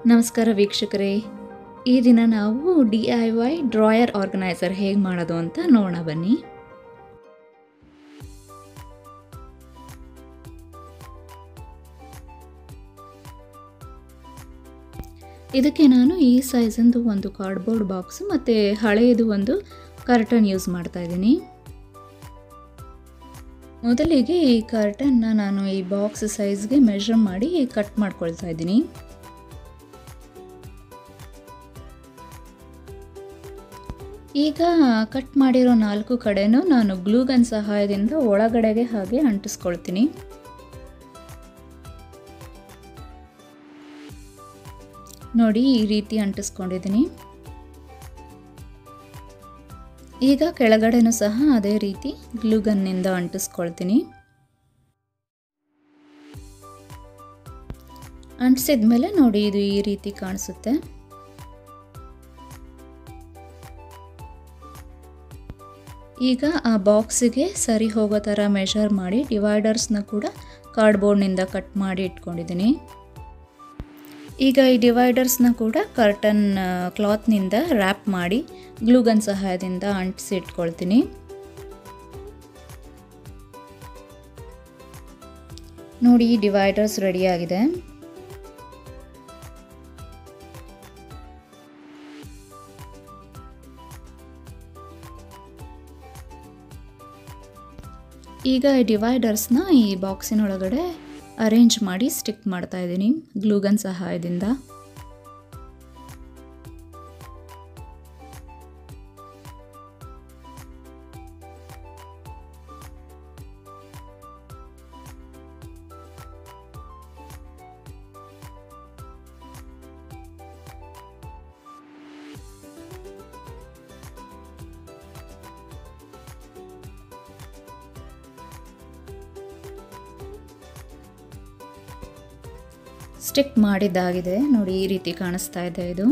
ನಮಸ್ಕಾರ ವೀಕ್ಷಕರೇ ಈ ದಿನ ನಾವು D I Y drawer organizer ಹೇಗೆ ಮಾಡೋದು ಅಂತ ನೋಡೋಣ ಬನ್ನಿ ಇದಕ್ಕೆ ನಾನು ಈ ಸೈಜಂದು ಒಂದು ಕಾರ್ಡ್ಬೋರ್ಡ್ ಬಾಕ್ಸ್ ಮತ್ತು ಹಳೆಯದು ಒಂದು ಕರ್ಟನ್ ಯೂಸ್ ಮಾಡ್ತಾ ಇದ್ದೀನಿ ಮೊದಲಿಗೆ ಈ ಕರ್ಟನ್ನ ನಾನು ಈ ಬಾಕ್ಸ್ ಸೈಜ್ಗೆ ಮೆಷರ್ ಮಾಡಿ ಕಟ್ ಮಾಡ್ಕೊಳ್ತಾ ಇದ್ದೀನಿ ಈಗ ಕಟ್ ಮಾಡಿರೋ ನಾಲ್ಕು ಕಡೆನೂ ನಾನು ಗ್ಲೂಗನ್ ಸಹಾಯದಿಂದ ಒಳಗಡೆಗೆ ಹಾಗೆ ಅಂಟಿಸ್ಕೊಳ್ತೀನಿ ನೋಡಿ ಈ ರೀತಿ ಅಂಟಿಸ್ಕೊಂಡಿದ್ದೀನಿ ಈಗ ಕೆಳಗಡೆನೂ ಸಹ ಅದೇ ರೀತಿ ಗ್ಲೂಗನ್ನಿಂದ ಅಂಟಿಸ್ಕೊಳ್ತೀನಿ ಅಂಟಿಸಿದ ಮೇಲೆ ನೋಡಿ ಇದು ಈ ರೀತಿ ಕಾಣಿಸುತ್ತೆ ಈಗ ಆ ಬಾಕ್ಸಿಗೆ ಸರಿ ಹೋಗೋ ಥರ ಮೆಷರ್ ಮಾಡಿ ಡಿವೈಡರ್ಸ್ನ ಕೂಡ ಕಾರ್ಡ್ಬೋರ್ಡ್ನಿಂದ ಕಟ್ ಮಾಡಿ ಇಟ್ಕೊಂಡಿದ್ದೀನಿ ಈಗ ಈ ಡಿವೈಡರ್ಸ್ನ ಕೂಡ ಕರ್ಟನ್ ಕ್ಲಾತ್ನಿಂದ ರ್ಯಾಪ್ ಮಾಡಿ ಗ್ಲೂಗನ್ ಸಹಾಯದಿಂದ ಅಂಟಿಸಿ ಇಟ್ಕೊಳ್ತೀನಿ ನೋಡಿ ಈ ಡಿವೈಡರ್ಸ್ ರೆಡಿಯಾಗಿದೆ ಈಗ ಈ ಡಿವೈಡರ್ಸ್ನ ಈ ಬಾಕ್ಸಿನೊಳಗಡೆ ಅರೇಂಜ್ ಮಾಡಿ ಸ್ಟಿಕ್ ಮಾಡ್ತಾ ಇದ್ದೀನಿ ಗ್ಲೂಗನ್ ಸಹಾಯದಿಂದ ಸ್ಟಿಕ್ ಮಾಡಿದ್ದಾಗಿದೆ ನೋಡಿ ಈ ರೀತಿ ಕಾಣಿಸ್ತಾ ಇದೆ ಇದು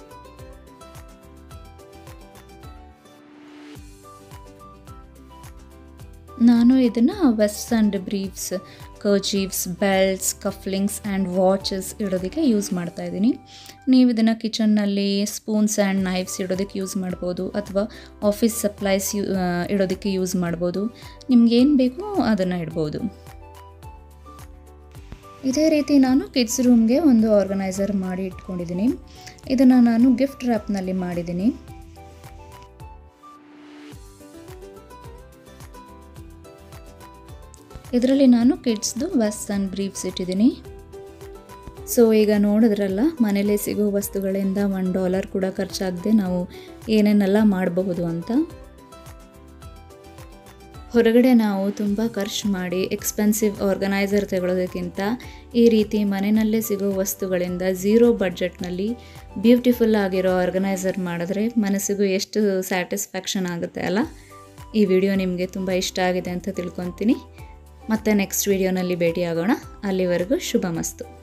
ನಾನು ಇದನ್ನು vest and briefs kerchiefs belts cufflinks and watches ಇಡೋದಕ್ಕೆ ಯೂಸ್ ಮಾಡ್ತಾ ಇದ್ದೀನಿ ನೀವು ಇದನ್ನು ಕಿಚನ್ನಲ್ಲಿ ಸ್ಪೂನ್ಸ್ ಆ್ಯಂಡ್ ನೈಫ್ಸ್ ಇಡೋದಕ್ಕೆ ಯೂಸ್ ಮಾಡ್ಬೋದು ಅಥವಾ ಆಫೀಸ್ ಸಪ್ಲೈಸ್ ಯೂ ಇಡೋದಕ್ಕೆ ಯೂಸ್ ಮಾಡ್ಬೋದು ನಿಮ್ಗೇನು ಬೇಕೋ ಅದನ್ನು ಇಡ್ಬೋದು ಇದೇ ರೀತಿ ನಾನು ಕಿಡ್ಸ್ ರೂಮ್ಗೆ ಒಂದು ಆರ್ಗನೈಸರ್ ಮಾಡಿ ಇಟ್ಕೊಂಡಿದ್ದೀನಿ ಇದನ್ನು ನಾನು ಗಿಫ್ಟ್ ರ್ಯಾಪ್ನಲ್ಲಿ ಮಾಡಿದ್ದೀನಿ ಇದರಲ್ಲಿ ನಾನು ಕಿಡ್ಸ್ದು ವೆಸ್ ಆ್ಯಂಡ್ ಬ್ರೀಫ್ಸ್ ಇಟ್ಟಿದ್ದೀನಿ ಸೊ ಈಗ ನೋಡಿದ್ರಲ್ಲ ಮನೇಲಿ ಸಿಗೋ ವಸ್ತುಗಳಿಂದ ಒನ್ ಡಾಲರ್ ಕೂಡ ಖರ್ಚಾಗದೆ ನಾವು ಏನೇನೆಲ್ಲ ಮಾಡಬಹುದು ಅಂತ ಹೊರಗಡೆ ನಾವು ತುಂಬ ಖರ್ಚು ಮಾಡಿ ಎಕ್ಸ್ಪೆನ್ಸಿವ್ ಆರ್ಗನೈಸರ್ ತಗೊಳ್ಳೋದಕ್ಕಿಂತ ಈ ರೀತಿ ಮನೆಯಲ್ಲೇ ಸಿಗೋ ವಸ್ತುಗಳಿಂದ ಝೀರೋ ಬಡ್ಜೆಟ್ನಲ್ಲಿ ಬ್ಯೂಟಿಫುಲ್ ಆಗಿರೋ ಆರ್ಗನೈಸರ್ ಮಾಡಿದ್ರೆ ಮನಸ್ಸಿಗೂ ಎಷ್ಟು ಸ್ಯಾಟಿಸ್ಫ್ಯಾಕ್ಷನ್ ಆಗುತ್ತೆ ಅಲ್ಲ ಈ ವಿಡಿಯೋ ನಿಮಗೆ ತುಂಬ ಇಷ್ಟ ಆಗಿದೆ ಅಂತ ತಿಳ್ಕೊತೀನಿ ಮತ್ತೆ ನೆಕ್ಸ್ಟ್ ವಿಡಿಯೋನಲ್ಲಿ ಭೇಟಿಯಾಗೋಣ ಅಲ್ಲಿವರೆಗೂ ಶುಭ ಮಸ್ತು